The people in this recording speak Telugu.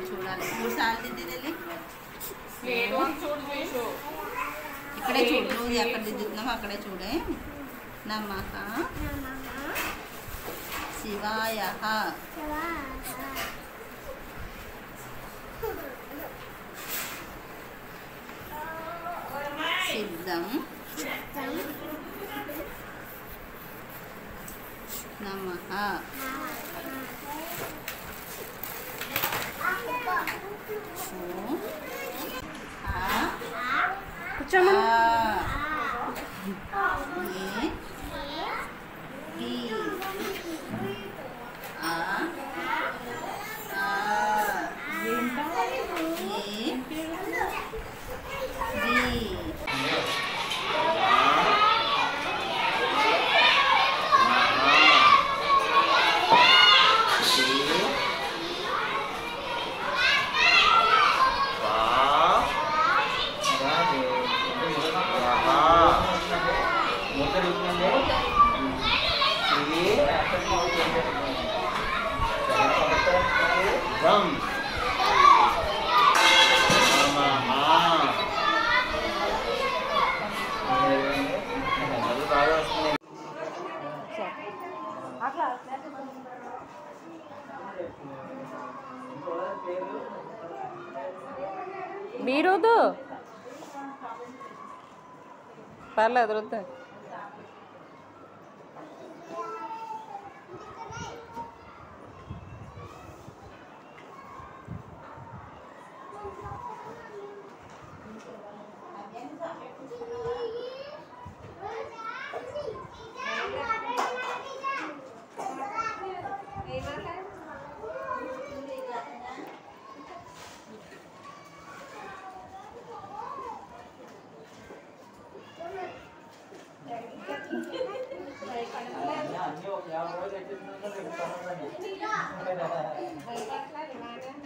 చూడాలి మూడు సార్లు దిద్దిది లేదు అని చూడు చూసు ఇక్కడే చూడు నువ్వు ఎక్కడ దిద్దుతున్నావు అక్కడే చూడే నమః శివాయ సిద్ధం నమః ఓం ఆ కూర్చోమను మీరుదు పర్లేదు వద్దు అన్ని ఒక యాభై రోజులు ఎట్టిందో